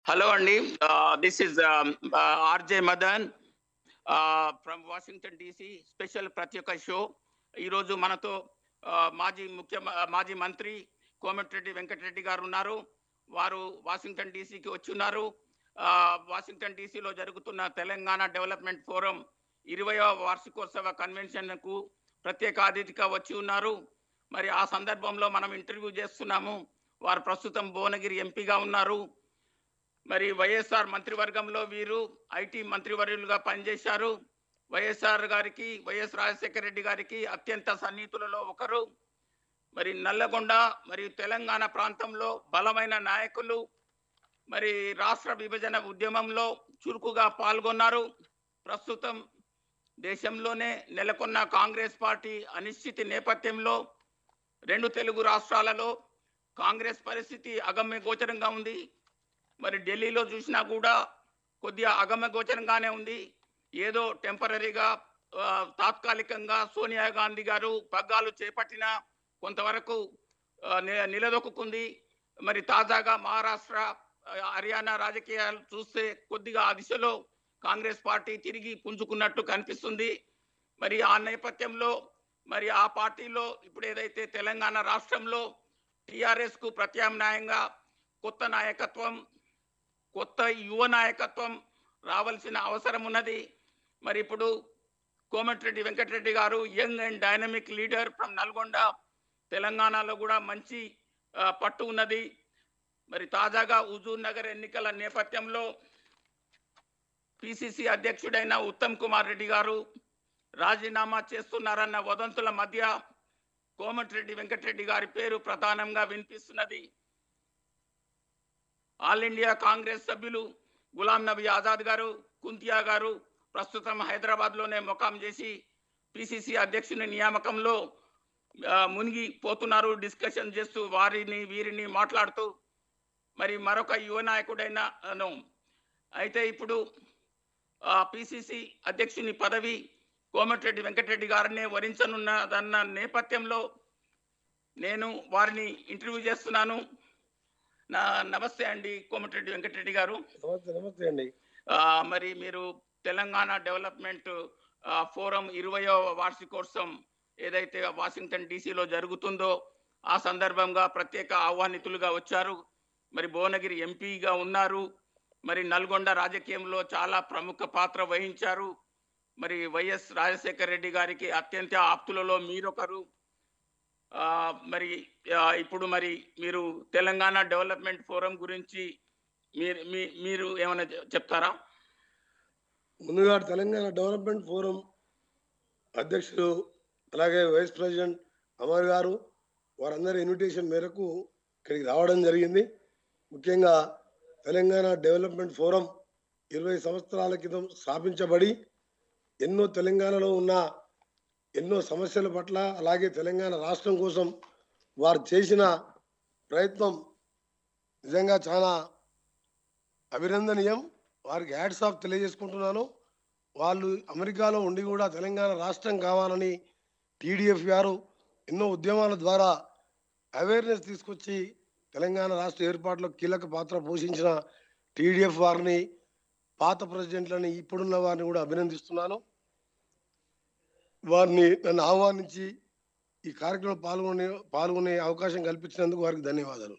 Hello అండి this is RJ Madan from Washington DC special ప్రత్యేక show ఈరోజు మనతో uh, మాజీ ముఖ్య మాజీ మంత్రి కోమటిరెడ్డి వెంకటరెడ్డి గారు ఉన్నారు వారు వాషింగ్టన్ డీసీకి వచ్చి ఉన్నారు Uh, వాషింగ్టన్ డీసీలో జరుగుతున్న తెలంగాణ డెవలప్మెంట్ ఫోరం ఇరవయవ వార్షికోత్సవ కన్వెన్షన్కు ప్రత్యేక అతిథిగా వచ్చి ఉన్నారు మరి ఆ సందర్భంలో మనం ఇంటర్వ్యూ చేస్తున్నాము వారు ప్రస్తుతం భువనగిరి ఎంపీగా ఉన్నారు మరి వైఎస్ఆర్ మంత్రివర్గంలో వీరు ఐటీ మంత్రివర్యులుగా పనిచేశారు వైఎస్ఆర్ గారికి వైఎస్ రాజశేఖర రెడ్డి గారికి అత్యంత సన్నిహితులలో ఒకరు మరి నల్లగొండ మరియు తెలంగాణ ప్రాంతంలో బలమైన నాయకులు మరి రాష్ట్ర విభజన ఉద్యమంలో చురుకుగా పాల్గొన్నారు ప్రస్తుతం దేశంలోనే నెలకొన్న కాంగ్రెస్ పార్టీ అనిశ్చితి నేపథ్యంలో రెండు తెలుగు రాష్ట్రాలలో కాంగ్రెస్ పరిస్థితి అగమ్య గోచరంగా ఉంది మరి ఢిల్లీలో చూసినా కూడా కొద్దిగా అగమ్య గోచరంగానే ఉంది ఏదో టెంపరీగా తాత్కాలికంగా సోనియా గాంధీ గారు పగ్గాలు చేపట్టిన కొంతవరకు ఆ, ని- నిలదొక్కుంది మరి తాజాగా మహారాష్ట్ర ఆ, హర్యానా రాజకీయాలు చూస్తే కొద్దిగా ఆ దిశలో కాంగ్రెస్ పార్టీ తిరిగి పుంజుకున్నట్టు కనిపిస్తుంది మరి ఆ నేపథ్యంలో మరి ఆ పార్టీలో ఇప్పుడు ఏదైతే తెలంగాణ రాష్ట్రంలో టిఆర్ఎస్ కు ప్రత్యామ్నాయంగా కొత్త నాయకత్వం కొత్త యువ నాయకత్వం రావాల్సిన అవసరం ఉన్నది మరి ఇప్పుడు Komatireddy Venkatreddy garu young and dynamic leader from Nalgonda తెలంగాణలో కూడా మంచి ఆ, పట్టు ఉన్నది మరి తాజాగా హుజూర్ నగర్ ఎన్నికల నేపథ్యంలో పిసిసి అధ్యక్షుడైన ఉత్తమ్ కుమార్ రెడ్డి గారు రాజీనామా చేస్తున్నారన్న వదంతుల మధ్య కోమటిరెడ్డి వెంకటరెడ్డి గారి పేరు ప్రధానంగా వినిపిస్తున్నది ఆల్ ఇండియా కాంగ్రెస్ సభ్యులు గులాం నబీ ఆజాద్ గారు కుంతియా గారు ప్రస్తుతం హైదరాబాద్ లోనే ముఖాం చేసి పిసిసి అధ్యక్షుని నియామకంలో ఆ, మునిగి పోతున్నారు డిస్కషన్ చేస్తూ వారిని వీరిని మాట్లాడుతూ మరి మరొక యువ నాయకుడైన అను అయితే ఇప్పుడు పిసిసి అధ్యక్షుని పదవి కోమటిరెడ్డి వెంకటరెడ్డి గారినే వరించనున్నదన్న నేపథ్యంలో నేను వారిని ఇంటర్వ్యూ చేస్తున్నాను నా నమస్తే అండి కోమటిరెడ్డి వెంకటరెడ్డి గారు నమస్తే నమస్తే అండి ఆ, మరి మీరు తెలంగాణ డెవలప్మెంట్ ఆ, ఫోరం ఇరవయో వార్షికోత్సవం ఏదైతే వాషింగ్టన్ డీసీలో జరుగుతుందో ఆ సందర్భంగా ప్రత్యేక ఆహ్వానితులుగా వచ్చారు మరి భువనగిరి ఎంపీగా ఉన్నారు మరి నల్గొండ రాజకీయంలో చాలా ప్రముఖ పాత్ర వహించారు మరి వైఎస్ రాజశేఖర రెడ్డి గారికి అత్యంత ఆప్తులలో మీరొకరు ఆ, మరి ఆ, ఇప్పుడు మరి మీరు తెలంగాణ డెవలప్మెంట్ ఫోరం గురించి మీరు మీ- మీరు ఏమైనా చె- చెప్తారా ముందుగా తెలంగాణ డెవలప్మెంట్ ఫోరం అధ్యక్షుడు అలాగే వైస్ ప్రెసిడెంట్ అమర్ గారు వారందరి ఇన్విటేషన్ మేరకు ఇక్కడికి రావడం జరిగింది ముఖ్యంగా తెలంగాణ డెవలప్మెంట్ ఫోరం ఇరవై సంవత్సరాల క్రితం స్థాపించబడి ఎన్నో తెలంగాణలో ఉన్న ఎన్నో సమస్యల పట్ల అలాగే తెలంగాణ రాష్ట్రం కోసం వారు చేసిన ప్రయత్నం నిజంగా చాలా అభినందనీయం వారికి హ్యాట్స్ ఆఫ్ తెలియజేసుకుంటున్నాను వాళ్ళు అమెరికాలో ఉండి కూడా తెలంగాణ రాష్ట్రం కావాలని టీడీఎఫ్ గారు ఎన్నో ఉద్యమాల ద్వారా అవేర్నెస్ తీసుకొచ్చి తెలంగాణ రాష్ట్ర ఏర్పాటులో కీలక పాత్ర పోషించిన టీడీఎఫ్ వారిని పాత ప్రెసిడెంట్లని ఇప్పుడున్న వారిని కూడా అభినందిస్తున్నాను వారిని నన్ను ఆహ్వానించి ఈ కార్యక్రమంలో పాల్గొనే పాల్గొనే అవకాశం కల్పించినందుకు వారికి ధన్యవాదాలు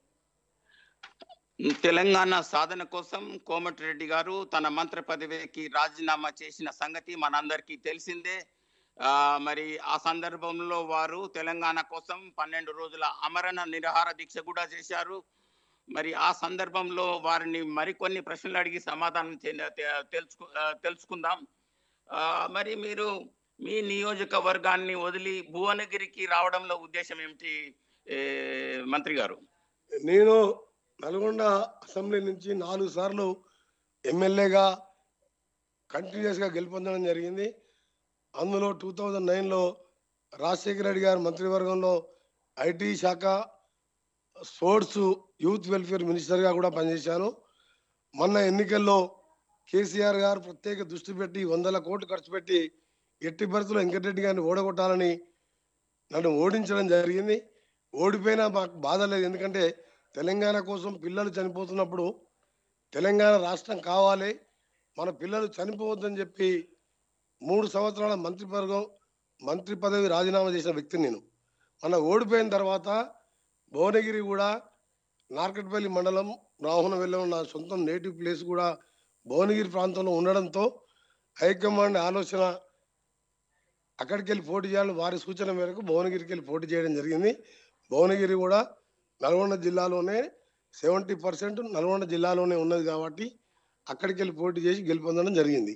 తెలంగాణ సాధన కోసం కోమటిరెడ్డి గారు తన మంత్రి పదవికి రాజీనామా చేసిన సంగతి మనందరికీ తెలిసిందే ఆ, మరి ఆ సందర్భంలో వారు తెలంగాణ కోసం పన్నెండు రోజుల అమరణ నిరాహార దీక్ష కూడా చేశారు మరి ఆ సందర్భంలో వారిని మరికొన్ని ప్రశ్నలు అడిగి సమాధానం చే- తె- తెలుసుకు ఆ, తెలుసుకుందాం ఆ, మరి మీరు మీ నియోజకవర్గాన్ని వదిలి భువనగిరికి రావడంలో ఉద్దేశం ఏమిటి ఏ, మంత్రి గారు నేను నల్గొండ అసెంబ్లీ నుంచి నాలుగు సార్లు ఎమ్మెల్యేగా కంటిన్యూస్గా గెలుపొందడం జరిగింది అందులో టూ థౌజండ్ నైన్లో రాజశేఖర రెడ్డి గారి మంత్రివర్గంలో ఐటీ శాఖ స్పోర్ట్స్ యూత్ వెల్ఫేర్ మినిస్టర్గా కూడా పనిచేశాను మొన్న ఎన్నికల్లో కేసీఆర్ గారు ప్రత్యేక దృష్టి పెట్టి వందల కోట్లు ఖర్చు పెట్టి ఎట్టి పరిస్థితుల్లో వెంకటరెడ్డి గారిని ఓడగొట్టాలని నన్ను ఓడించడం జరిగింది ఓడిపోయినా మాకు బాధ లేదు ఎందుకంటే తెలంగాణ కోసం పిల్లలు చనిపోతున్నప్పుడు తెలంగాణ రాష్ట్రం కావాలి మన పిల్లలు చనిపోవద్దని చెప్పి మూడు సంవత్సరాల మంత్రివర్గం మంత్రి పదవి రాజీనామా చేసిన వ్యక్తిని నేను మన ఓడిపోయిన తర్వాత భువనగిరి కూడా నార్కట్పల్లి మండలం రాహునవెల్లి నా సొంతం నేటివ్ ప్లేస్ కూడా భువనగిరి ప్రాంతంలో ఉండడంతో హైకమాండ్ ఆలోచన అక్కడికి వెళ్ళి పోటీ చేయాలని వారి సూచన మేరకు భువనగిరికి వెళ్ళి పోటీ చేయడం జరిగింది భువనగిరి కూడా నల్గొండ జిల్లాలోనే సెవెంటీ పర్సెంట్ నల్గొండ జిల్లాలోనే ఉన్నది కాబట్టి అక్కడికి వెళ్ళి పోటీ చేసి గెలుపొందడం జరిగింది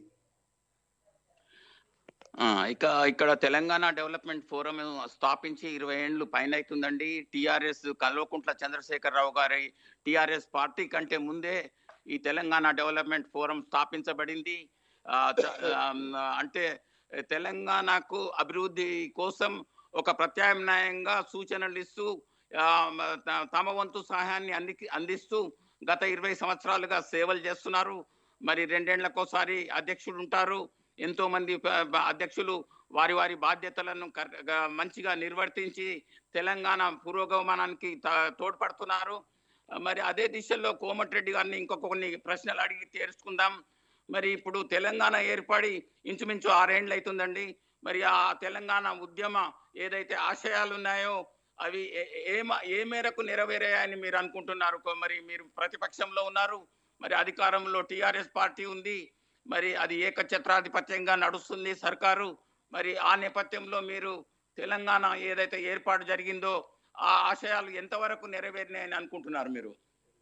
ఆ, ఇక ఇక్కడ తెలంగాణ డెవలప్మెంట్ ఫోరం స్థాపించి ఇరవై ఏళ్ళు పైన అవుతుందండి టిఆర్ఎస్ కల్వకుంట్ల చంద్రశేఖరరావు గారి టిఆర్ఎస్ పార్టీ కంటే ముందే ఈ తెలంగాణ డెవలప్మెంట్ ఫోరం స్థాపించబడింది ఆ, చ- ఆమ్, అంటే తెలంగాణకు అభివృద్ధి కోసం ఒక ప్రత్యామ్నాయంగా సూచనలు ఇస్తూ ఆ, మ- త- తమ వంతు సహాయాన్ని అంది అందిస్తూ గత ఇరవై సంవత్సరాలుగా సేవలు చేస్తున్నారు మరి రెండేళ్లకోసారి అధ్యక్షుడు ఉంటారు ఎంతో మంది ప- ప- అధ్యక్షులు వారి వారి బాధ్యతలను కర్- గా- మంచిగా నిర్వర్తించి తెలంగాణ పురోగమనానికి త- తోడ్పడుతున్నారు మరి అదే దిశలో కోమటిరెడ్డి గారిని ఇంకొక కొన్ని ప్రశ్నలు అడిగి తీర్చుకుందాం మరి ఇప్పుడు తెలంగాణ ఏర్పడి ఇంచుమించు ఆరేండ్లు అవుతుందండి మరి ఆ తెలంగాణ ఉద్యమ ఏదైతే ఆశయాలు ఉన్నాయో అవి ఏ- ఏ మ- ఏ మేరకు నెరవేరాయని మీరు అనుకుంటున్నారు కొ- మరి మీరు ప్రతిపక్షంలో ఉన్నారు మరి అధికారంలో టిఆర్ఎస్ పార్టీ ఉంది మరి అది ఏకఛత్రాధిపత్యంగా నడుస్తుంది సర్కారు మరి ఆ నేపథ్యంలో మీరు తెలంగాణ ఏదైతే ఏర్పాటు జరిగిందో ఆ ఆశయాలు ఎంతవరకు నెరవేరినాయని అనుకుంటున్నారు మీరు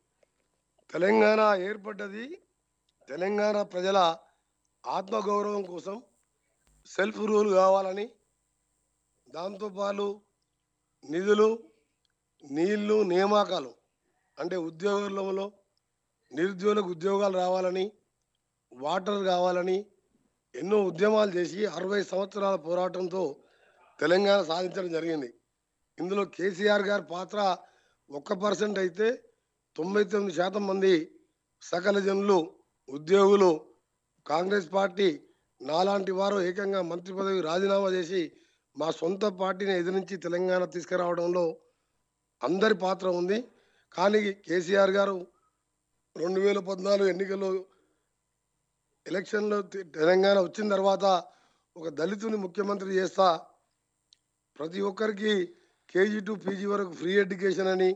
తెలంగాణ ఏర్పడ్డది తెలంగాణ ప్రజల ఆత్మగౌరవం కోసం సెల్ఫ్ రూల్ కావాలని దాంతోపాటు నిధులు నీళ్లు నియామకాలు అంటే ఉద్యోగులలో నిరుద్యోగులకు ఉద్యోగాలు రావాలని వాటర్ కావాలని ఎన్నో ఉద్యమాలు చేసి అరవై సంవత్సరాల పోరాటంతో తెలంగాణ సాధించడం జరిగింది ఇందులో కేసీఆర్ గారి పాత్ర ఒక్క పర్సెంట్ అయితే తొంభై తొమ్మిది శాతం మంది సకల జనులు ఉద్యోగులు కాంగ్రెస్ పార్టీ నాలాంటి వారు ఏకంగా మంత్రి పదవి రాజీనామా చేసి మా సొంత పార్టీని ఎదిరించి తెలంగాణ తీసుకురావడంలో అందరి పాత్ర ఉంది కానీ కేసీఆర్ గారు రెండు వేల పద్నాలుగు ఎన్నికల్లో ఎలక్షన్లో తె- తెలంగాణ వచ్చిన తర్వాత ఒక దళితుని ముఖ్యమంత్రి చేస్తా ప్రతి ఒక్కరికి కేజీ టు పీజీ వరకు ఫ్రీ ఎడ్యుకేషన్ అని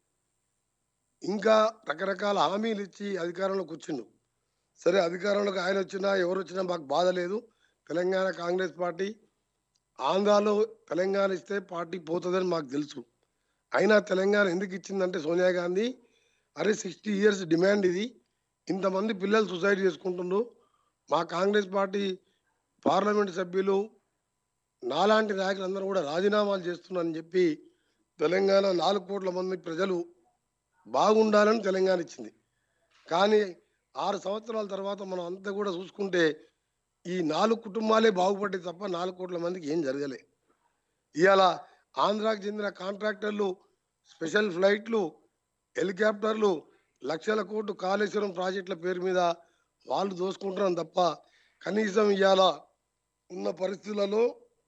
ఇంకా రకరకాల హామీలు ఇచ్చి అధికారంలోకి వచ్చిండు సరే అధికారంలోకి ఆయన వచ్చినా ఎవరు వచ్చినా మాకు బాధ లేదు తెలంగాణ కాంగ్రెస్ పార్టీ ఆంధ్రాలో తెలంగాణ ఇస్తే పార్టీ పోతుందని మాకు తెలుసు అయినా తెలంగాణ ఎందుకు ఇచ్చిందంటే సోనియా గాంధీ అరే సిక్స్టీ ఇయర్స్ డిమాండ్ ఇది ఇంతమంది పిల్లలు సూసైడ్ చేసుకుంటుండ్రు మా కాంగ్రెస్ పార్టీ పార్లమెంట్ సభ్యులు నాలాంటి నాయకులందరూ కూడా రాజీనామాలు చేస్తున్నారని చెప్పి తెలంగాణ నాలుగు కోట్ల మంది ప్రజలు బాగుండాలని తెలంగాణ ఇచ్చింది కానీ ఆరు సంవత్సరాల తర్వాత మనం అంతా కూడా చూసుకుంటే ఈ నాలుగు కుటుంబాలే బాగుపడ్డాయి తప్ప నాలుగు కోట్ల మందికి ఏం జరగలే ఇవాళ ఆంధ్రాకి చెందిన కాంట్రాక్టర్లు స్పెషల్ ఫ్లైట్లు హెలికాప్టర్లు లక్షల కోట్లు కాళేశ్వరం ప్రాజెక్టుల పేరు మీద వాళ్ళు దోసుకుంటున్నాం తప్ప కనీసం ఇవాళ ఉన్న పరిస్థితులలో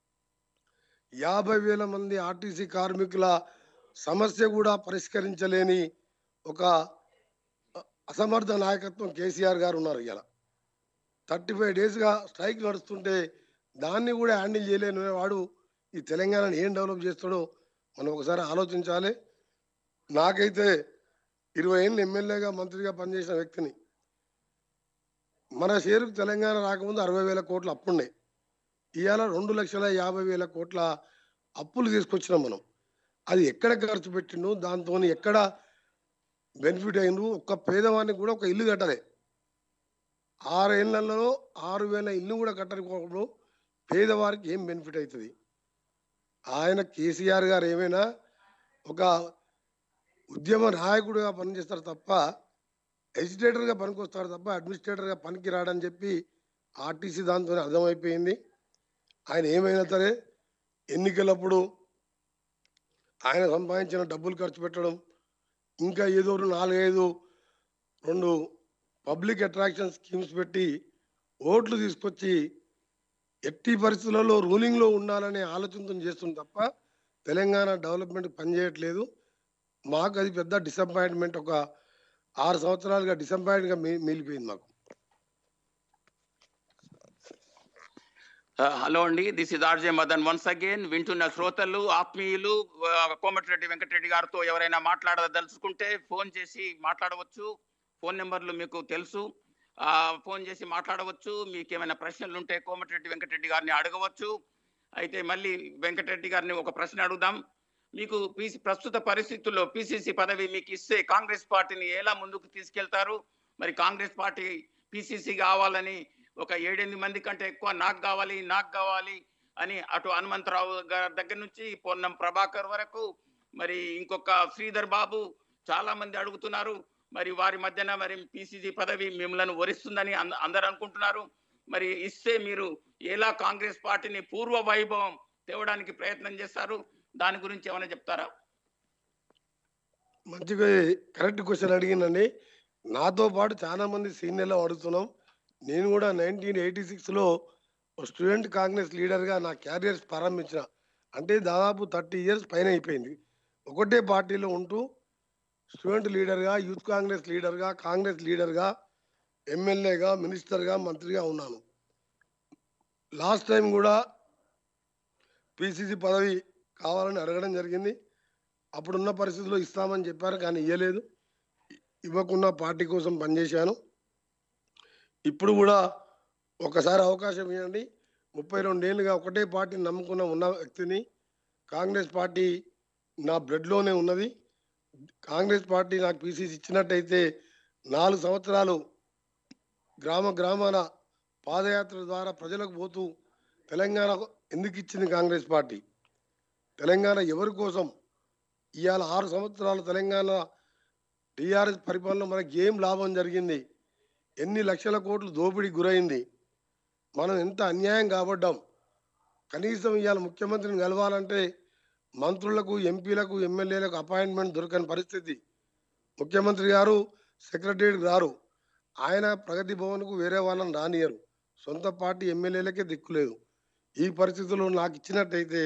యాభై వేల మంది ఆర్టీసీ కార్మికుల సమస్య కూడా పరిష్కరించలేని ఒక అసమర్థ నాయకత్వం కేసీఆర్ గారు ఉన్నారు ఇలా థర్టీ ఫైవ్ డేస్గా స్ట్రైక్ నడుస్తుంటే దాన్ని కూడా హ్యాండిల్ చేయలేని వాడు ఈ తెలంగాణను ఏం డెవలప్ చేస్తాడో మనం ఒకసారి ఆలోచించాలి నాకైతే ఇరవై ఏళ్ళు ఎమ్మెల్యేగా మంత్రిగా పనిచేసిన వ్యక్తిని మన షేరుకు తెలంగాణ రాకముందు అరవై వేల కోట్ల అప్పున్నాయి ఇవాళ రెండు లక్షల యాభై వేల కోట్ల అప్పులు తీసుకొచ్చినాం మనం అది ఎక్కడ ఖర్చు పెట్టిండు దాంతో ఎక్కడ బెనిఫిట్ అయిండు ఒక్క పేదవానికి కూడా ఒక ఇల్లు కట్టలే ఆరేళ్లలో ఆరు వేల ఇల్లు కూడా కట్టకపోవడం పేదవారికి ఏం బెనిఫిట్ అవుతుంది ఆయన కేసీఆర్ గారు ఏమైనా ఒక ఉద్యమ నాయకుడిగా పనిచేస్తారు తప్ప ఎడ్యుకేటర్గా పనికొస్తారు తప్ప అడ్మినిస్ట్రేటర్గా పనికి రాడని చెప్పి ఆర్టీసీ దాంతో అర్థమైపోయింది ఆయన ఏమైనా సరే ఎన్నికలప్పుడు ఆయన సంపాదించిన డబ్బులు ఖర్చు పెట్టడం ఇంకా ఏదో రెండు నాలుగైదు రెండు పబ్లిక్ అట్రాక్షన్ స్కీమ్స్ పెట్టి ఓట్లు తీసుకొచ్చి ఎట్టి పరిస్థితులలో రూలింగ్లో ఉండాలనే ఆలోచనతో చేస్తుంది తప్ప తెలంగాణ డెవలప్మెంట్ పనిచేయట్లేదు మాకు అది పెద్ద డిసప్పాయింట్మెంట్ ఒక ఆరు సంవత్సరాలుగా డిసప్పాయింట్ గా మీ- మిగిలిపోయింది మాకు హలో అండి this is RJ Madan once again వింటున్న శ్రోతలు ఆత్మీయులు ఆ, కోమటిరెడ్డి వెంకటరెడ్డి గారితో ఎవరైనా మాట్లాడదలుచుకుంటే ఫోన్ చేసి మాట్లాడవచ్చు ఫోన్ నెంబర్లు మీకు తెలుసు ఆ, ఫోన్ చేసి మాట్లాడవచ్చు మీకు ఏమైనా ప్రశ్నలు ఉంటే కోమటిరెడ్డి వెంకటరెడ్డి గారిని అడగవచ్చు అయితే మళ్ళీ వెంకటరెడ్డి గారిని ఒక ప్రశ్న అడుగుదాం మీకు పిసి ప్రస్తుత పరిస్థితుల్లో పిసిసి పదవి మీకు ఇస్తే కాంగ్రెస్ పార్టీని ఎలా ముందుకు తీసుకెళ్తారు మరి కాంగ్రెస్ పార్టీ పిసిసి కావాలని ఒక ఏడెనిమిది మంది కంటే ఎక్కువ నాకు కావాలి నాకు కావాలి అని అటు హనుమంతరావు గారి దగ్గర నుంచి పొన్నం ప్రభాకర్ వరకు మరి ఇంకొక శ్రీధర్ బాబు చాలా మంది అడుగుతున్నారు మరి వారి మధ్యన మరి పిసిసి పదవి మిమ్మల్ని వరిస్తుందని అంద- అందరు అనుకుంటున్నారు మరి ఇస్తే మీరు ఎలా కాంగ్రెస్ పార్టీని పూర్వ వైభవం తేవడానికి ప్రయత్నం చేస్తారు దాని గురించి ఏమైనా చెప్తారా మంచిగా కరెక్ట్ క్వశ్చన్ అడిగిందండి నాతో పాటు చాలా మంది సీనియర్లు అడుగుతున్నాం నేను కూడా నైన్టీన్ ఎయిటీ సిక్స్లో స్టూడెంట్ కాంగ్రెస్ లీడర్గా నా క్యారియర్స్ ప్రారంభించిన అంటే దాదాపు థర్టీ ఇయర్స్ పైన అయిపోయింది ఒకటే పార్టీలో ఉంటూ స్టూడెంట్ లీడర్గా యూత్ కాంగ్రెస్ లీడర్గా కాంగ్రెస్ లీడర్గా ఎమ్మెల్యేగా మినిస్టర్గా మంత్రిగా ఉన్నాను లాస్ట్ టైం కూడా పిసిసి పదవి కావాలని అడగడం జరిగింది అప్పుడున్న పరిస్థితుల్లో ఇస్తామని చెప్పారు కానీ ఇవ్వలేదు ఇ- ఇవ్వకుండా పార్టీ కోసం పనిచేశాను ఇప్పుడు కూడా ఒకసారి అవకాశం ఇవ్వండి ముప్పై రెండేళ్ళుగా ఒకటే పార్టీని నమ్ముకున్న ఉన్న వ్యక్తిని కాంగ్రెస్ పార్టీ నా బ్లడ్లోనే ఉన్నది కాంగ్రెస్ పార్టీ నాకు పీసీసీ ఇచ్చినట్టయితే నాలుగు సంవత్సరాలు గ్రామ గ్రామాన పాదయాత్ర ద్వారా ప్రజలకు పోతూ తెలంగాణ ఎందుకు ఇచ్చింది కాంగ్రెస్ పార్టీ తెలంగాణ ఎవరి కోసం ఇవాళ ఆరు సంవత్సరాలు తెలంగాణ టీఆర్ఎస్ పరిపాలన మనకి ఏం లాభం జరిగింది ఎన్ని లక్షల కోట్లు దోపిడీ గురైంది మనం ఎంత అన్యాయం కాబడ్డాం కనీసం ఇవాళ ముఖ్యమంత్రిని కలవాలంటే మంత్రులకు ఎంపీలకు ఎమ్మెల్యేలకు అపాయింట్మెంట్ దొరకని పరిస్థితి ముఖ్యమంత్రి గారు సెక్రటరీకి రారు ఆయన ప్రగతి భవన్కు వేరే వాళ్ళని రానియరు సొంత పార్టీ ఎమ్మెల్యేలకే దిక్కులేదు ఈ పరిస్థితుల్లో నాకు ఇచ్చినట్టయితే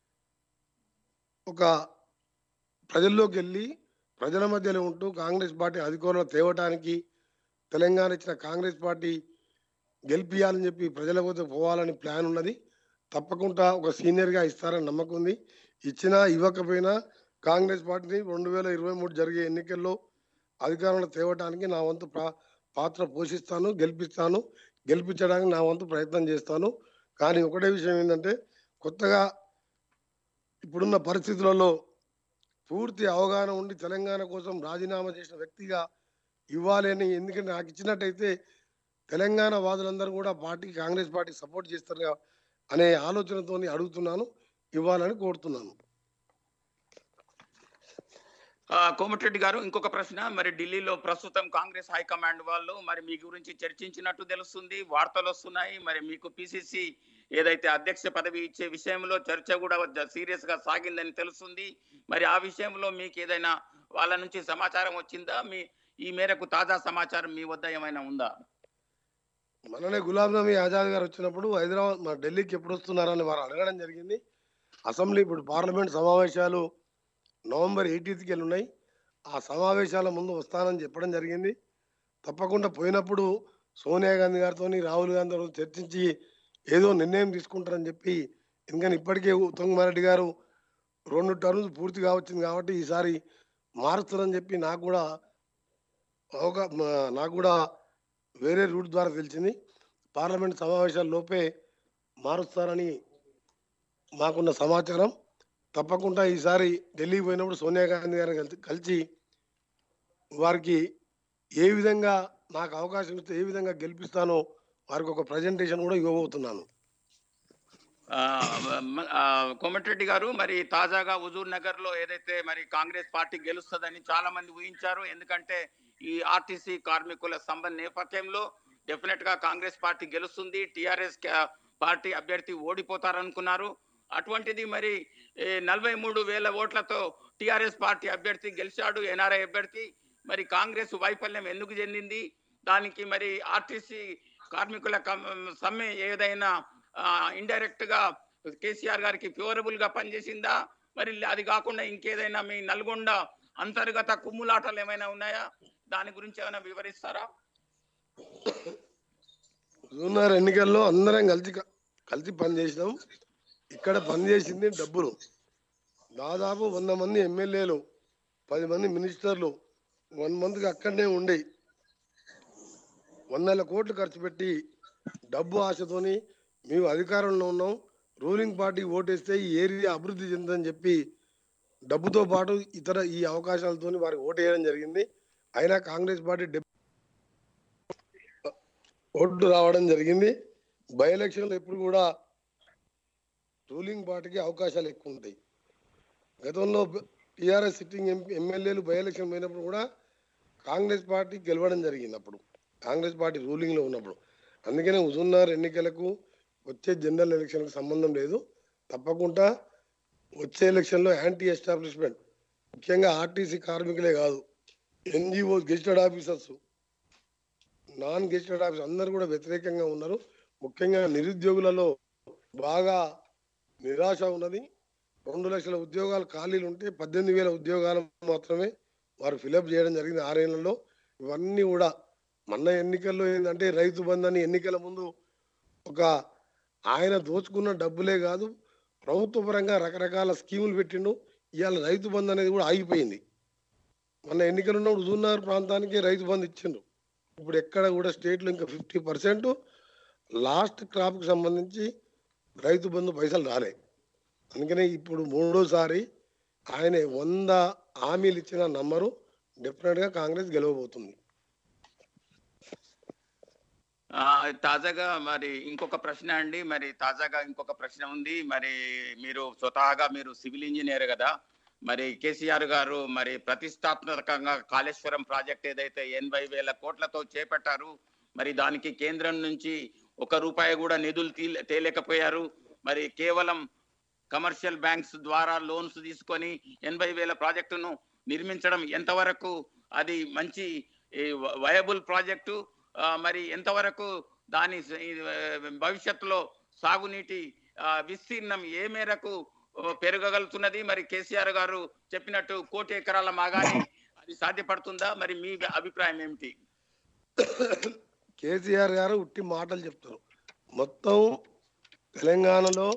ఒక ప్రజల్లోకి వెళ్ళి ప్రజల మధ్యలో ఉంటూ కాంగ్రెస్ పార్టీ అధికారంలో తేవటానికి తెలంగాణ ఇచ్చిన కాంగ్రెస్ పార్టీ గెలిపియాలని చెప్పి ప్రజల వద్ద పోవాలని ప్లాన్ ఉన్నది తప్పకుండా ఒక సీనియర్గా ఇస్తారని నమ్మకం ఉంది ఇచ్చినా ఇవ్వకపోయినా కాంగ్రెస్ పార్టీని రెండు వేల ఇరవై మూడు జరిగే ఎన్నికల్లో అధికారంలో తేవటానికి నా వంతు ప్రా- పాత్ర పోషిస్తాను గెలిపిస్తాను గెలిపించడానికి నా వంతు ప్రయత్నం చేస్తాను కానీ ఒకటే విషయం ఏంటంటే కొత్తగా ఇప్పుడున్న పరిస్థితులలో పూర్తి అవగాహన ఉండి తెలంగాణ కోసం రాజీనామా చేసిన వ్యక్తిగా ఇవ్వాలి అని ఎందుకంటే నాకు ఇచ్చినట్టయితే తెలంగాణ వాదులందరూ కూడా పార్టీ కాంగ్రెస్ పార్టీ సపోర్ట్ చేస్తారు కా- అనే ఆలోచనతోని అడుగుతున్నాను ఇవ్వాలని కోరుతున్నాను ఆ, కోమటిరెడ్డి గారు ఇంకొక ప్రశ్న మరి ఢిల్లీలో ప్రస్తుతం కాంగ్రెస్ హైకమాండ్ వాళ్ళు మరి మీ గురించి చర్చించినట్టు తెలుస్తుంది వార్తలు వస్తున్నాయి మరి మీకు పిసిసి ఏదైతే అధ్యక్ష పదవి ఇచ్చే విషయంలో చర్చ కూడా సీరియస్ గా సాగిందని తెలుస్తుంది మరి ఆ విషయంలో మీకు ఏదైనా వాళ్ళ నుంచి సమాచారం వచ్చిందా మీ ఈ మేరకు తాజా సమాచారం మీ వద్ద ఏమైనా ఉందా మననే గులాబ్ నబీ ఆజాద్ గారు వచ్చినప్పుడు హైదరాబాద్ మన ఢిల్లీకి ఎప్పుడు వస్తున్నారని వారు అడగడం జరిగింది అసెంబ్లీ ఇప్పుడు పార్లమెంట్ సమావేశాలు నవంబర్ ఎయిటీన్త్కి వెళ్ళి ఉన్నాయి ఆ సమావేశాల ముందు వస్తానని చెప్పడం జరిగింది తప్పకుండా పోయినప్పుడు సోనియా గాంధీ గారితో రాహుల్ గాంధీ గారితో చర్చించి ఏదో నిర్ణయం తీసుకుంటారని చెప్పి ఎందుకని ఇప్పటికే ఉత్తమ్ కుమార్ రెడ్డి గారు రెండు టర్మ్స్ పూర్తిగా వచ్చింది కాబట్టి ఈసారి మారుస్తారని చెప్పి నాకు కూడా అవగా మా- నాకు కూడా వేరే రూట్ ద్వారా తెలిసింది పార్లమెంట్ సమావేశాల లోపే మారుస్తారని మాకున్న సమాచారం తప్పకుండా ఈసారి ఢిల్లీకి పోయినప్పుడు సోనియా గాంధీ గారిని కలిసి కలిసి వారికి ఏ విధంగా నాకు అవకాశం ఇస్తే ఏ విధంగా గెలిపిస్తానో వారికి ఒక ప్రజెంటేషన్ కూడా ఇవ్వబోతున్నాను ఆ, మ- ఆ, కోమటిరెడ్డి గారు మరి తాజాగా హుజూర్ నగర్ లో ఏదైతే మరి కాంగ్రెస్ పార్టీ గెలుస్తుందని చాలా మంది ఊహించారు ఎందుకంటే ఈ ఆర్టీసీ కార్మికుల సంబంధ నేపథ్యంలో డెఫినెట్ గా కాంగ్రెస్ పార్టీ గెలుస్తుంది టిఆర్ఎస్ పార్టీ అభ్యర్థి ఓడిపోతారనుకున్నారు అటువంటిది మరి నలభై మూడు వేల ఓట్లతో టిఆర్ఎస్ పార్టీ అభ్యర్థి గెలిచాడు ఎన్ఆర్ఐ అభ్యర్థి మరి కాంగ్రెస్ వైఫల్యం ఎందుకు చెందింది దానికి మరి ఆర్టీసీ కార్మికుల కమ్- సమ్మె ఏదైనా ఇండైరెక్ట్ గా కేసీఆర్ గారికి ఫేవరబుల్ గా పనిచేసిందా మరి అది కాకుండా ఇంకేదైనా మీ నల్గొండ అంతర్గత కుమ్ములాటలు ఏమైనా ఉన్నాయా దాని గురించి ఏమైనా వివరిస్తారా జూనియర్ ఎన్నికల్లో అందరం కలిసి కలిసి పనిచేసినాం ఇక్కడ పనిచేసింది డబ్బులు దాదాపు వంద మంది ఎమ్మెల్యేలు పది మంది మినిస్టర్లు వన్ మంత్కి అక్కడనే ఉండి వందల కోట్లు ఖర్చు పెట్టి డబ్బు ఆశతోని మేము అధికారంలో ఉన్నాం రూలింగ్ పార్టీకి ఓటేస్తే ఈ ఏరియా అభివృద్ధి చెందని చెప్పి డబ్బుతో పాటు ఇతర ఈ అవకాశాలతోని వారికి ఓటేయడం జరిగింది అయినా కాంగ్రెస్ పార్టీ డెబ్ ఓట్లు రావడం జరిగింది బై ఎలక్షన్లు ఎప్పుడు కూడా రూలింగ్ పార్టీకి అవకాశాలు ఎక్కువ ఉంటాయి గతంలో టిఆర్ఎస్ సిట్టింగ్ ఎంపీ ఎమ్మెల్యేలు బై ఎలక్షన్ పోయినప్పుడు కూడా కాంగ్రెస్ పార్టీ గెలవడం జరిగింది అప్పుడు కాంగ్రెస్ పార్టీ రూలింగ్లో ఉన్నప్పుడు అందుకనే హుజూర్నగర్ ఎన్నికలకు వచ్చే జనరల్ ఎలక్షన్కి సంబంధం లేదు తప్పకుండా వచ్చే ఎలక్షన్లో యాంటీ ఎస్టాబ్లిష్మెంట్ ముఖ్యంగా ఆర్టీసీ కార్మికులే కాదు NGO gazetted officers non gazetted officer అందరూ కూడా వ్యతిరేకంగా ఉన్నారు ముఖ్యంగా నిరుద్యోగులలో బాగా నిరాశ ఉన్నది రెండు లక్షల ఉద్యోగాలు ఖాళీలు ఉంటే పద్దెనిమిది వేల ఉద్యోగాలు మాత్రమే వారు ఫిలప్ చేయడం జరిగింది ఆరేళ్లలో ఇవన్నీ కూడా మొన్న ఎన్నికల్లో ఏంటంటే రైతు బంధాన్ని ఎన్నికల ముందు ఒక ఆయన దోచుకున్న డబ్బులే కాదు ప్రభుత్వ పరంగా రకరకాల స్కీములు పెట్టిండు ఇవాళ రైతు బంధు అనేది కూడా ఆగిపోయింది మొన్న ఎన్నికలు ఉన్నప్పుడు హుజూర్నగర్ ప్రాంతానికి రైతు బంధు ఇచ్చిండు ఇప్పుడు ఎక్కడ కూడా స్టేట్లో ఇంకా ఫిఫ్టీ పర్సెంట్ లాస్ట్ క్రాప్కి సంబంధించి రైతు బంధు పైసలు రాలే అందుకనే ఇప్పుడు మూడోసారి ఆయన వంద హామీలు ఇచ్చిన నమ్మరు డెఫినెట్గా కాంగ్రెస్ గెలవబోతుంది ఆ, తాజాగా మరి ఇంకొక ప్రశ్న అండి మరి తాజాగా ఇంకొక ప్రశ్న ఉంది మరి మీరు స్వతహాగా మీరు సివిల్ ఇంజనీర్ కదా మరి కేసీఆర్ గారు మరి ప్రతిష్టాత్మకంగా కాళేశ్వరం ప్రాజెక్ట్ ఏదైతే ఎనభై వేల కోట్లతో చేపట్టారు మరి దానికి కేంద్రం నుంచి ఒక రూపాయి కూడా నిధులు తీ- తేలేకపోయారు మరి కేవలం కమర్షియల్ బ్యాంక్స్ ద్వారా లోన్స్ తీసుకొని ఎనభై వేల ప్రాజెక్టును నిర్మించడం ఎంతవరకు అది మంచి వయబుల్ ప్రాజెక్టు ఆ, మరి ఎంతవరకు దాని స- ఈ, ఆ, భవిష్యత్తులో సాగునీటి ఆ, విస్తీర్ణం ఏ మేరకు ఆ, పెరగగలుగుతున్నది మరి కేసీఆర్ గారు చెప్పినట్టు కోటి ఎకరాల మాగాని అది సాధ్యపడుతుందా మరి మీ అభిప్రాయం ఏమిటి కేసీఆర్ గారు ఉట్టి మాటలు చెప్తారు మొత్తం తెలంగాణలో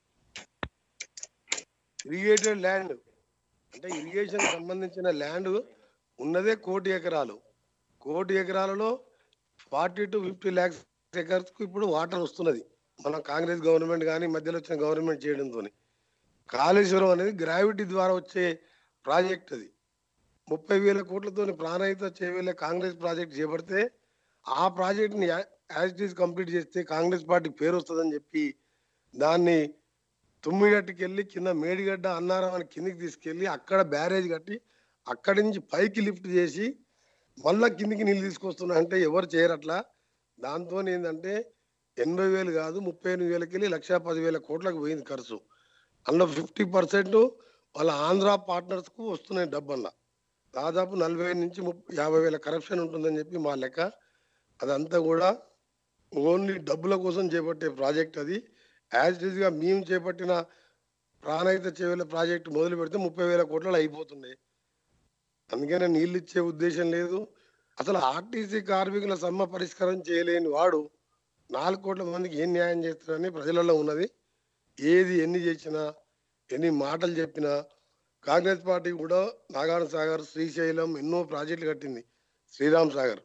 ఇరిగేటెడ్ ల్యాండ్ అంటే ఇరిగేషన్ సంబంధించిన ల్యాండ్ ఉన్నదే కోటి ఎకరాలు కోటి ఎకరాలలో ఫార్టీ టు ఫిఫ్టీ ల్యాక్స్ ఎకర్స్కు ఇప్పుడు వాటర్ వస్తున్నది మన కాంగ్రెస్ గవర్నమెంట్ కానీ మధ్యలో వచ్చిన గవర్నమెంట్ చేయడంతో కాళేశ్వరం అనేది గ్రావిటీ ద్వారా వచ్చే ప్రాజెక్ట్ అది ముప్పై వేల కోట్లతో ప్రాణహిత చేయవేలే కాంగ్రెస్ ప్రాజెక్ట్ చేపడితే ఆ ప్రాజెక్ట్ని యాజ్ ఇట్ ఈస్ కంప్లీట్ చేస్తే కాంగ్రెస్ పార్టీ పేరు వస్తుందని చెప్పి దాన్ని తుమ్మిగట్టుకి వెళ్ళి కింద మేడిగడ్డ అన్నారం అని కిందికి తీసుకెళ్ళి అక్కడ బ్యారేజ్ కట్టి అక్కడి నుంచి పైకి లిఫ్ట్ చేసి మళ్ళా కిందికి నీళ్ళు తీసుకొస్తున్నా అంటే ఎవరు చేయరు అట్లా దాంతో ఏంటంటే ఎనభై వేలు కాదు ముప్పై ఎనిమిది వేలకి వెళ్ళి లక్ష పదివేల కోట్లకు పోయింది ఖర్చు అందులో ఫిఫ్టీ పర్సెంట్ వాళ్ళ ఆంధ్ర పార్ట్నర్స్కు వస్తున్నాయి డబ్బల్లా దాదాపు నలభై నుంచి ముప్పై యాభై వేల కరప్షన్ ఉంటుందని చెప్పి మా లెక్క అదంతా కూడా ఓన్లీ డబ్బుల కోసం చేపట్టే ప్రాజెక్ట్ అది యాజ్ ఇట్ ఈస్గా మేము చేపట్టిన ప్రాణహిత చేవేల ప్రాజెక్ట్ మొదలు పెడితే ముప్పై వేల కోట్లలో అయిపోతున్నాయి అందుకనే నీళ్ళు ఇచ్చే ఉద్దేశం లేదు అసలు ఆర్టీసీ కార్మికుల సమ్మె పరిష్కారం చేయలేని వాడు నాలుగు కోట్ల మందికి ఏం న్యాయం చేస్తారని ప్రజలలో ఉన్నది ఏది ఎన్ని చేసినా ఎన్ని మాటలు చెప్పినా కాంగ్రెస్ పార్టీ కూడా నాగార్జున సాగర్ శ్రీశైలం ఎన్నో ప్రాజెక్టులు కట్టింది శ్రీరామ్ సాగర్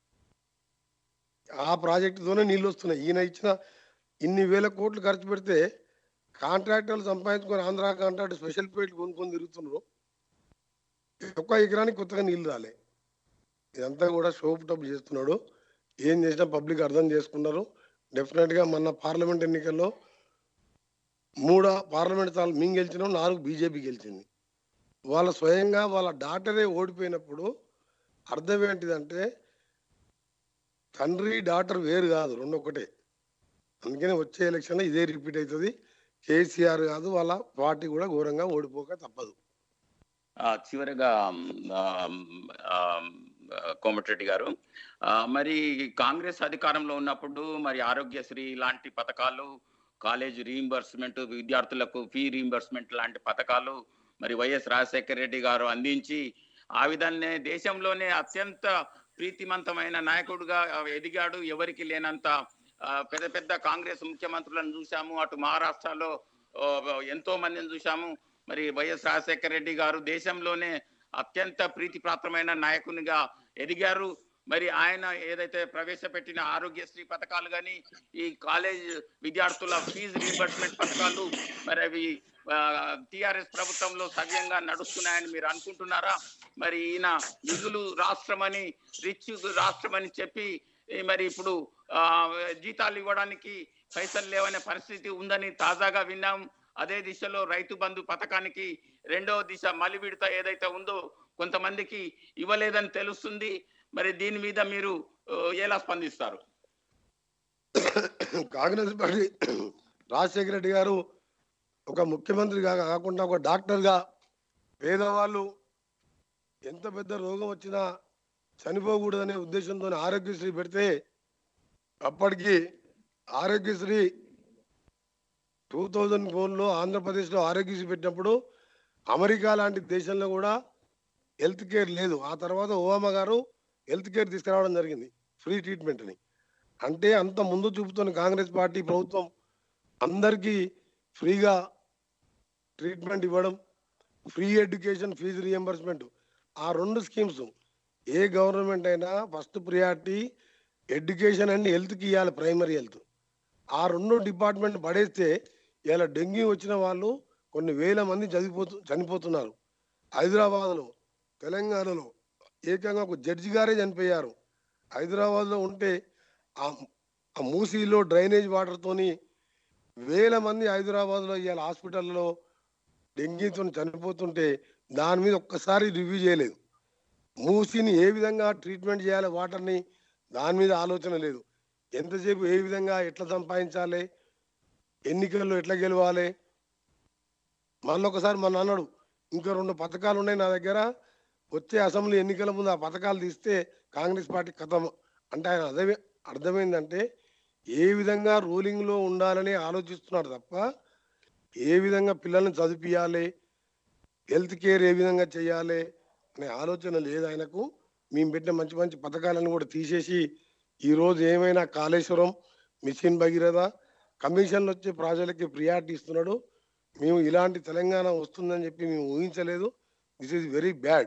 ఆ ప్రాజెక్టుతోనే నీళ్ళు వస్తున్నాయి ఈయన ఇచ్చిన ఇన్ని వేల కోట్లు ఖర్చు పెడితే కాంట్రాక్టర్లు సంపాదించుకొని ఆంధ్ర కాంట్రాక్ట్ స్పెషల్ పేట్లు కొనుక్కొని తిరుగుతున్నారు ఒక్క ఎకరానికి కొత్తగా నీళ్లు రాలే ఇదంతా కూడా షోప్ టప్ చేస్తున్నాడు ఏం చేసినా పబ్లిక్ అర్థం చేసుకున్నారు డెఫినెట్ గా మొన్న పార్లమెంట్ ఎన్నికల్లో మూడు పార్లమెంట్ సార్లు మేము గెలిచినాం నాలుగు బీజేపీ గెలిచింది వాళ్ళ స్వయంగా వాళ్ళ డాటరే ఓడిపోయినప్పుడు అర్థం ఏంటిదంటే తండ్రి డాటర్ వేరు కాదు రెండు ఒకటే అందుకని వచ్చే ఎలక్షన్లో ఇదే రిపీట్ అవుతుంది కేసీఆర్ కాదు వాళ్ళ పార్టీ కూడా ఘోరంగా ఓడిపోక తప్పదు ఆ, చివరగా ఆ, ఆ, కోమటిరెడ్డి గారు ఆ, మరి కాంగ్రెస్ అధికారంలో ఉన్నప్పుడు మరి ఆరోగ్యశ్రీ లాంటి పథకాలు కాలేజ్ రీయింబర్స్మెంట్ విద్యార్థులకు ఫీ రీయింబర్స్మెంట్ లాంటి పథకాలు మరి వైఎస్ రాజశేఖర రెడ్డి గారు అందించి ఆ విధంగానే దేశంలోనే అత్యంత ప్రీతిమంతమైన నాయకుడుగా ఎదిగాడు ఎవరికి లేనంత ఆ, పెద్ద పెద్ద కాంగ్రెస్ ముఖ్యమంత్రులను చూశాము అటు మహారాష్ట్రలో ఆ, ఎంతో మందిని చూశాము మరి వైఎస్ రాజశేఖర రెడ్డి గారు దేశంలోనే అత్యంత ప్రీతిపాత్రమైన నాయకునిగా ఎదిగారు మరి ఆయన ఏదైతే ప్రవేశపెట్టిన ఆరోగ్యశ్రీ పథకాలు కానీ ఈ కాలేజ్ విద్యార్థుల ఫీజు రీంబర్స్మెంట్ పథకాలు మరి అవి టిఆర్ఎస్ ప్రభుత్వంలో సవ్యంగా నడుస్తున్నాయని మీరు అనుకుంటున్నారా మరి ఈయన మిగులు రాష్ట్రమని రిచ్ రాష్ట్రమని చెప్పి ఈ మరి ఇప్పుడు ఆ, జీతాలు ఇవ్వడానికి పైసలు లేవనే పరిస్థితి ఉందని తాజాగా విన్నాం అదే దిశలో రైతు బంధు పథకానికి రెండవ దిశ మలి విడత ఏదైతే ఉందో కొంతమందికి ఇవ్వలేదని తెలుస్తుంది మరి దీని మీద మీరు ఆ, ఎలా స్పందిస్తారు కాంగ్రెస్ పార్టీ రాజశేఖర రెడ్డి గారు ఒక ముఖ్యమంత్రిగా కాకుండా ఒక డాక్టర్గా పేదవాళ్ళు ఎంత పెద్ద రోగం వచ్చినా చనిపోకూడదనే ఉద్దేశంతో ఆరోగ్యశ్రీ పెడితే అప్పటికి ఆరోగ్యశ్రీ టూ థౌజండ్ ఫోర్లో ఆంధ్రప్రదేశ్లో ఆరోగ్యశ్రీ పెట్టినప్పుడు అమెరికా లాంటి దేశంలో కూడా హెల్త్ కేర్ లేదు ఆ తర్వాత ఓబామా గారు హెల్త్ కేర్ తీసుకురావడం జరిగింది ఫ్రీ ట్రీట్మెంట్ అని అంటే అంత ముందు చూపుతున్న కాంగ్రెస్ పార్టీ ప్రభుత్వం అందరికీ ఫ్రీగా ట్రీట్మెంట్ ఇవ్వడం ఫ్రీ ఎడ్యుకేషన్ ఫీజు రియంబర్స్మెంట్ ఆ రెండు స్కీమ్స్ ఏ గవర్నమెంట్ అయినా ఫస్ట్ ప్రియారిటీ ఎడ్యుకేషన్ అండ్ హెల్త్కి ఇవ్వాలి ప్రైమరీ హెల్త్ ఆ రెండు డిపార్ట్మెంట్ పడేస్తే ఇలా డెంగ్యూ వచ్చిన వాళ్ళు కొన్ని వేల మంది చనిపోతు చనిపోతున్నారు హైదరాబాద్లో తెలంగాణలో ఏకంగా ఒక జడ్జి గారే చనిపోయారు హైదరాబాద్లో ఉంటే ఆ ఆ మూసీలో డ్రైనేజ్ వాటర్తోని వేల మంది హైదరాబాద్లో ఇవాళ హాస్పిటల్లో డెంగీతో చనిపోతుంటే దాని మీద ఒక్కసారి రివ్యూ చేయలేదు మూసీని ఏ విధంగా ట్రీట్మెంట్ చేయాలి వాటర్ని దాని మీద ఆలోచన లేదు ఎంతసేపు ఏ విధంగా ఎట్లా సంపాదించాలి ఎన్నికల్లో ఎట్లా గెలవాలి మళ్ళీ ఒకసారి మన అన్నాడు ఇంకా రెండు పథకాలు ఉన్నాయి నా దగ్గర వచ్చే అసెంబ్లీ ఎన్నికల ముందు ఆ పథకాలు తీస్తే కాంగ్రెస్ పార్టీ కథం అంటే ఆయన అదే అర్థమైందంటే ఏ విధంగా రూలింగ్లో ఉండాలని ఆలోచిస్తున్నాడు తప్ప ఏ విధంగా పిల్లల్ని చదివియాలి హెల్త్ కేర్ ఏ విధంగా చేయాలి అనే ఆలోచన లేదు ఆయనకు మేము పెట్టిన మంచి మంచి పథకాలను కూడా తీసేసి ఈరోజు ఏమైనా కాళేశ్వరం మిషన్ భగీరథ కమిషన్లు వచ్చే ప్రాజెక్టులకి ప్రియారిటీ ఇస్తున్నాడు మేము ఇలాంటి తెలంగాణ వస్తుందని చెప్పి మేము ఊహించలేదు దిస్ ఈజ్ వెరీ బ్యాడ్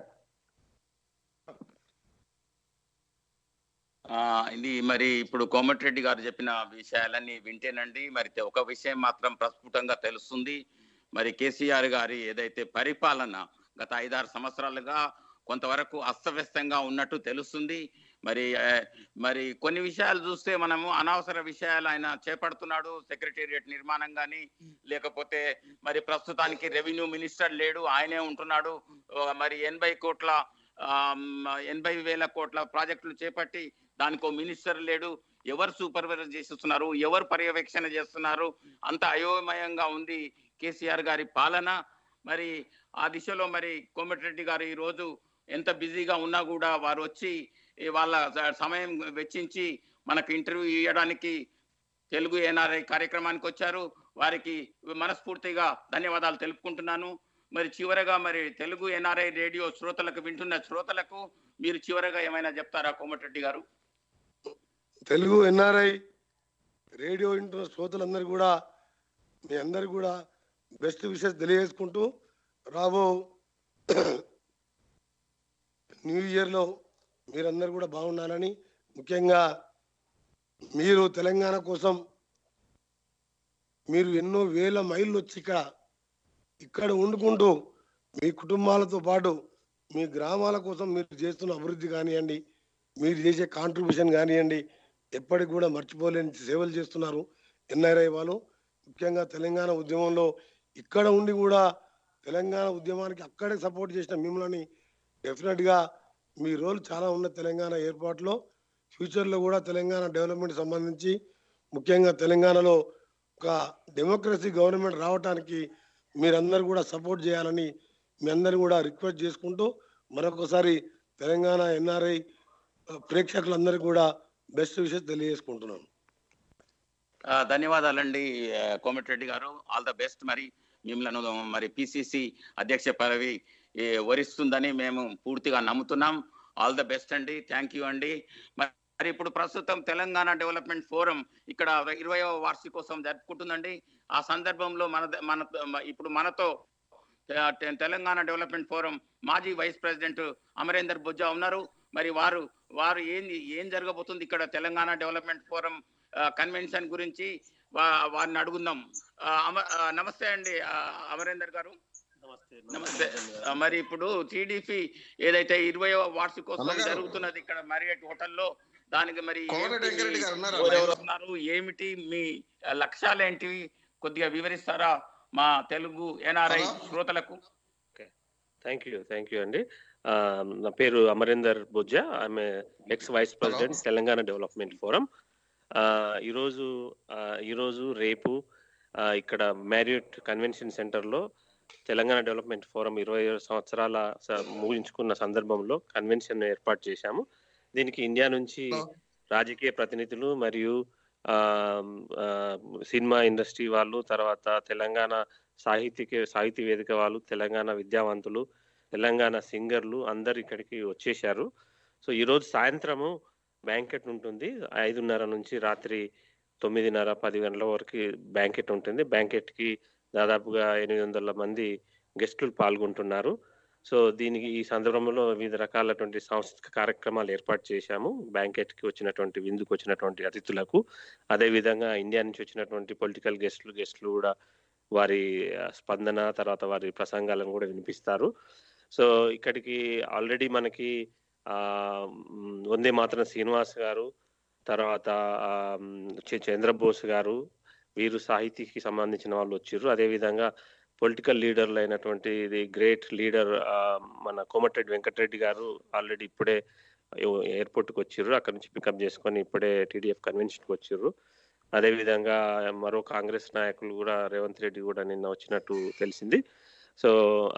ఆ, ఇది మరి ఇప్పుడు కోమటిరెడ్డి గారు చెప్పిన విషయాలన్నీ వింటేనండి మరి తె- ఒక విషయం మాత్రం ప్రస్ఫుటంగా తెలుస్తుంది మరి కేసీఆర్ గారి ఏదైతే పరిపాలన గత ఐదారు సంవత్సరాలుగా కొంతవరకు అస్తవ్యస్తంగా ఉన్నట్టు తెలుస్తుంది మరి ఆ, మరి కొన్ని విషయాలు చూస్తే మనము అనవసర విషయాలు ఆయన చేపడుతున్నాడు సెక్రటేరియట్ నిర్మాణం కానీ లేకపోతే మరి ప్రస్తుతానికి రెవెన్యూ మినిస్టర్ లేడు ఆయనే ఉంటున్నాడు ఆ, మరి ఎనభై కోట్ల ఆమ్, ఎనభై వేల కోట్ల ప్రాజెక్టులు చేపట్టి దానికో మినిస్టర్ లేడు ఎవరు సూపర్వైజర్ చేస్తున్నారు ఎవరు పర్యవేక్షణ చేస్తున్నారు అంత అయోమయంగా ఉంది కేసీఆర్ గారి పాలన మరి ఆ దిశలో మరి కోమటిరెడ్డి గారు ఈ రోజు ఎంత బిజీగా ఉన్నా కూడా వారు వచ్చి ఈ వాళ్ళ స- సమయం వెచ్చించి మనకు ఇంటర్వ్యూ ఇవ్వడానికి తెలుగు ఎన్ఆర్ఐ కార్యక్రమానికి వచ్చారు వారికి మనస్ఫూర్తిగా ధన్యవాదాలు తెలుపుకుంటున్నాను మరి చివరగా మరి తెలుగు ఎన్ఆర్ఐ రేడియో శ్రోతలకు వింటున్న శ్రోతలకు మీరు చివరగా ఏమైనా చెప్తారా కోమటిరెడ్డి గారు తెలుగు ఎన్ఆర్ఐ రేడియో వింటున్న శ్రోతలందరూ కూడా మీ అందరు కూడా బెస్ట్ విషెస్ తెలియజేసుకుంటూ రాబో న్యూ ఇయర్లో మీరందరూ కూడా బాగుండాలని ముఖ్యంగా మీరు తెలంగాణ కోసం మీరు ఎన్నో వేల మైళ్ళు వచ్చి ఇక్కడ ఇక్కడ వండుకుంటూ మీ కుటుంబాలతో పాటు మీ గ్రామాల కోసం మీరు చేస్తున్న అభివృద్ధి కానివ్వండి మీరు చేసే కాంట్రిబ్యూషన్ కానివ్వండి ఎప్పటికి కూడా మర్చిపోలేని సేవలు చేస్తున్నారు ఎన్ఆర్ఐ వాళ్ళు ముఖ్యంగా తెలంగాణ ఉద్యమంలో ఇక్కడ ఉండి కూడా తెలంగాణ ఉద్యమానికి అక్కడే సపోర్ట్ చేసిన మిమ్మల్ని డెఫినెట్గా మీ రోల్ చాలా ఉన్న తెలంగాణ ఏర్పాటులో ఫ్యూచర్లో కూడా తెలంగాణ డెవలప్మెంట్ సంబంధించి ముఖ్యంగా తెలంగాణలో ఒక డెమోక్రసీ గవర్నమెంట్ రావడానికి మీరందరూ కూడా సపోర్ట్ చేయాలని మీ అందరిని కూడా రిక్వెస్ట్ చేసుకుంటూ మరొకసారి తెలంగాణ ఎన్ఆర్ఐ ప్రేక్షకులందరికీ కూడా బెస్ట్ విషయం తెలియజేసుకుంటున్నాను ఆ, ధన్యవాదాలండి ఆ, కోమటిరెడ్డి గారు ఆల్ ద బెస్ట్ మరి మిమ్మల్ని మరి పిసిసి అధ్యక్ష పదవి ఏ, వరిస్తుందని మేము పూర్తిగా నమ్ముతున్నాం ఆల్ ద బెస్ట్ అండి థ్యాంక్ యూ అండి మరి ఇప్పుడు ప్రస్తుతం తెలంగాణ డెవలప్మెంట్ ఫోరం ఇక్కడ ఇరవయవ వార్షికోత్సవం జరుపుకుంటుందండి ఆ సందర్భంలో మన మన ఇప్పుడు మనతో తె- తె- తెలంగాణ డెవలప్మెంట్ ఫోరం మాజీ వైస్ ప్రెసిడెంట్ అమరేందర్ బుజ్జా ఉన్నారు మరి వారు వారు ఏం ఏం జరగబోతుంది ఇక్కడ తెలంగాణ డెవలప్మెంట్ ఫోరం కన్వెన్షన్ గురించి వా- వారిని అడుగుందాం ఆ, అమ- ఆ, నమస్తే అండి ఆ, అమరేందర్ గారు నమస్తే ఆ, మరి ఇప్పుడు టీడీపీ ఏదైతే ఇరవయవ వార్షికోత్సవం అన్నగారు. జరుగుతున్నది ఇక్కడ మరియట్ హోటల్లో దానికి మరి కోమటిరెడ్డి ఏమిటి వెంకరెడ్డి గారు ఉన్నారా? ఎవరెవరు వస్తున్నారు ఏమిటి మీ ఆ, లక్ష్యాలు ఏంటివి కొద్దిగా వివరిస్తారా మా తెలుగు ఎన్ఆర్ఐ హలో. శ్రోతలకు థ్యాంక్ యూ థ్యాంక్ యూ అండి ఆ, నా పేరు అమరేందర్ బుజ్జా ఆమె ex vice president Telangana development forum ఆ, ఈరోజు ఆ, ఈరోజు రేపు ఆ, ఇక్కడ మ్యారియట్ కన్వెన్షన్ సెంటర్లో తెలంగాణ డెవలప్మెంట్ ఫోరం ఇరవై ఏడు సంవత్సరాల స- ముగించుకున్న సందర్భంలో కన్వెన్షన్ ఏర్పాటు చేశాము దీనికి ఇండియా నుంచి రాజకీయ ప్రతినిధులు మరియు ఆ, ఆ, సినిమా ఇండస్ట్రీ వాళ్ళు తర్వాత తెలంగాణ సాహిత్యక సాహితీ వేదిక వాళ్ళు తెలంగాణ విద్యావంతులు తెలంగాణ సింగర్లు అందరు ఇక్కడికి వచ్చేశారు సో ఈరోజు సాయంత్రము బ్యాంకెట్ ఉంటుంది ఐదున్నర నుంచి రాత్రి తొమ్మిదిన్నర పది గంటల వరకు బ్యాంకెట్ ఉంటుంది బ్యాంకెట్కి దాదాపుగా ఎనిమిది వందల మంది గెస్టులు పాల్గొంటున్నారు సో దీనికి ఈ సందర్భంలో వివిధ రకాలటువంటి సాంస్కృతిక కార్యక్రమాలు ఏర్పాటు చేశాము బ్యాంకెట్కి వచ్చినటువంటి విందుకు వచ్చినటువంటి అతిథులకు అదేవిధంగా ఇండియా నుంచి వచ్చినటువంటి పొలిటికల్ గెస్టులు గెస్టులు కూడా వారి ఆ, స్పందన తర్వాత వారి ప్రసంగాలను కూడా వినిపిస్తారు సో ఇక్కడికి ఆల్రెడీ మనకి ఆ మ్, వందే మాత్రం శ్రీనివాస్ గారు తర్వాత ఆ, మ్, చ- చంద్రబోస్ గారు వీరు సాహితీకి సంబంధించిన వాళ్ళు వచ్చారు అదేవిధంగా పొలిటికల్ లీడర్లు అయినటువంటి ది గ్రేట్ లీడర్ మన కోమటిరెడ్డి వెంకటరెడ్డి గారు ఆల్రెడీ ఇప్పుడే ఎయిర్పోర్ట్కి వచ్చారు అక్కడ నుంచి పికప్ చేసుకొని ఇప్పుడే టీడీఎఫ్ కన్వెన్షన్కి వచ్చారు అదేవిధంగా మరో కాంగ్రెస్ నాయకులు కూడా రేవంత్ రెడ్డి కూడా నిన్న వచ్చినట్టు తెలిసింది సో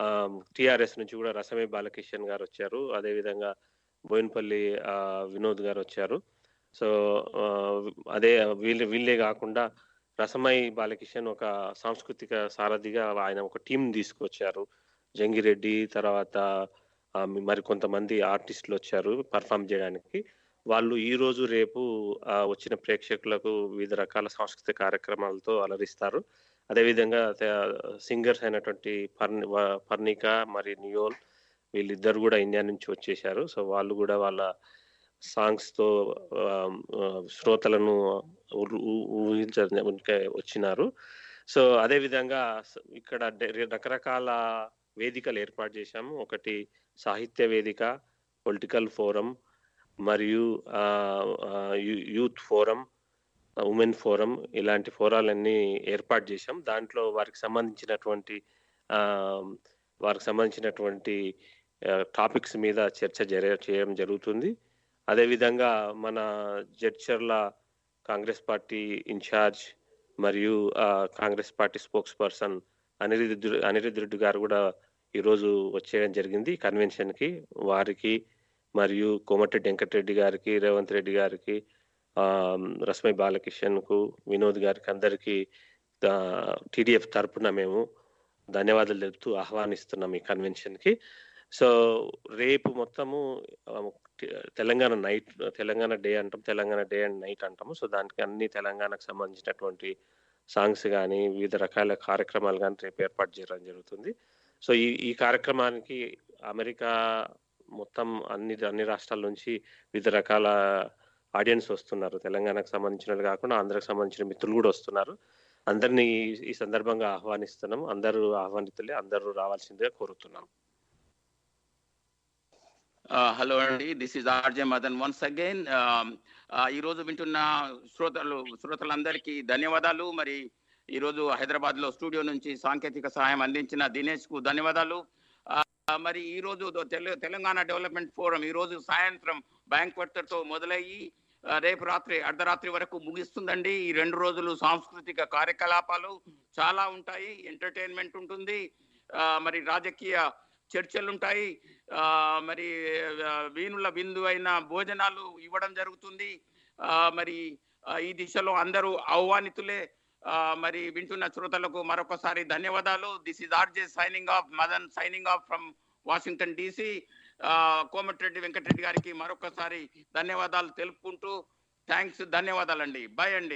టిఆర్ఎస్ నుంచి కూడా రసమే బాలకిషన్ గారు వచ్చారు అదేవిధంగా బోయినపల్లి ఆ, వినోద్ గారు వచ్చారు సో ఆ, అదే వీళ్ళే వీళ్ళే కాకుండా రసమై బాలకిషన్ ఒక సాంస్కృతిక సారథిగా ఆయన ఒక టీం తీసుకొచ్చారు జంగిరెడ్డి తర్వాత ఆ, మరి కొంతమంది ఆర్టిస్టులు వచ్చారు పర్ఫామ్ చేయడానికి వాళ్ళు ఈ రోజు రేపు ఆ, వచ్చిన ప్రేక్షకులకు వివిధ రకాల సాంస్కృతిక కార్యక్రమాలతో అలరిస్తారు అదేవిధంగా సింగర్స్ అయినటువంటి పర్ని వ- పర్ణిక మరి నియోల్ వీళ్ళిద్దరు కూడా ఇండియా నుంచి వచ్చేసారు సో వాళ్ళు కూడా వాళ్ళ సాంగ్స్ తో ఆ, ఆ, శ్రోతలను ఊ- ఊ- ఊహించడానికి వచ్చినారు సో అదే విధంగా స- ఇక్కడ డె- రకరకాల వేదికలు ఏర్పాటు చేశాము ఒకటి సాహిత్య వేదిక పొలిటికల్ ఫోరం మరియు ఆ, ఆ, యూ- యూత్ ఫోరం ఉమెన్ ఫోరం ఇలాంటి ఫోరాలన్నీ ఏర్పాటు చేశాం దాంట్లో వారికి సంబంధించినటువంటి ఆ, వారికి సంబంధించినటువంటి టాపిక్స్ మీద చర్చ జర చేయడం జరుగుతుంది అదేవిధంగా మన జడ్చర్ల కాంగ్రెస్ పార్టీ ఇన్ఛార్జ్ మరియు ఆ, Congress party spokesperson Anirudh Anirudh Reddy గారు కూడా ఈరోజు వచ్చేయడం జరిగింది కన్వెన్షన్ కి వారికి మరియు కోమటిరెడ్డి వెంకటరెడ్డి గారికి రేవంత్ రెడ్డి గారికి ఆ, రస్మై బాలకిషన్ కు వినోద్ గారికి అందరికి టీడీఎఫ్ తరపున మేము ధన్యవాదాలు తెలుపుతూ ఆహ్వానిస్తున్నాం ఈ కన్వెన్షన్ కి సో రేపు మొత్తము ఆ, టి- తెలంగాణ నైట్ తెలంగాణ డే అంటాం తెలంగాణ డే అండ్ నైట్ అంటాము సో దానికి అన్ని తెలంగాణకు సంబంధించినటువంటి సాంగ్స్ కానీ వివిధ రకాల కార్యక్రమాలు కానీ రేపు ఏర్పాటు చేయడం జరుగుతుంది సో ఈ ఈ కార్యక్రమానికి అమెరికా మొత్తం అన్ని అన్ని రాష్ట్రాల నుంచి వివిధ రకాల ఆడియన్స్ వస్తున్నారు తెలంగాణకు సంబంధించిన వాళ్ళు కాకుండా ఆంధ్రకు సంబంధించిన మిత్రులు కూడా వస్తున్నారు అందరినీ ఈ- ఈ సందర్భంగా ఆహ్వానిస్తున్నాం అందరూ ఆహ్వానితులే అందరూ రావాల్సిందిగా కోరుతున్నాం హలో అండి this is RJ Madan once again ఈ రోజు వింటున్న శ్రోతలు శ్రోతలందరికీ ధన్యవాదాలు మరి ఈ రోజు హైదరాబాద్ లో స్టూడియో నుంచి సాంకేతిక సహాయం అందించిన దినేష్ కు ధన్యవాదాలు ఆ, మరి ఈ రోజు తెల- తెలంగాణ డెవలప్మెంట్ ఫోరం ఈ రోజు సాయంత్రం బ్యాంక్ తో మొదలయ్యి ఆ, రేపు రాత్రి అర్ధరాత్రి వరకు ముగిస్తుందండి ఈ రెండు రోజులు సాంస్కృతిక కార్యకలాపాలు చాలా ఉంటాయి ఎంటర్టైన్మెంట్ ఉంటుంది ఆ, మరి రాజకీయ చర్చలు ఉంటాయి ఆ, మరి ఆ, వీణుల బిందు అయిన భోజనాలు ఇవ్వడం జరుగుతుంది ఆ, మరి ఆ, ఈ దిశలో అందరూ ఆహ్వానితులే ఆ, మరి వింటున్న శ్రోతలకు మరొకసారి ధన్యవాదాలు this is RJ signing off Madan signing off from Washington DC Komatireddy Venkatreddy గారికి మరొకసారి ధన్యవాదాలు తెలుపుకుంటూ థ్యాంక్స్ ధన్యవాదాలండి బాయ్ అండి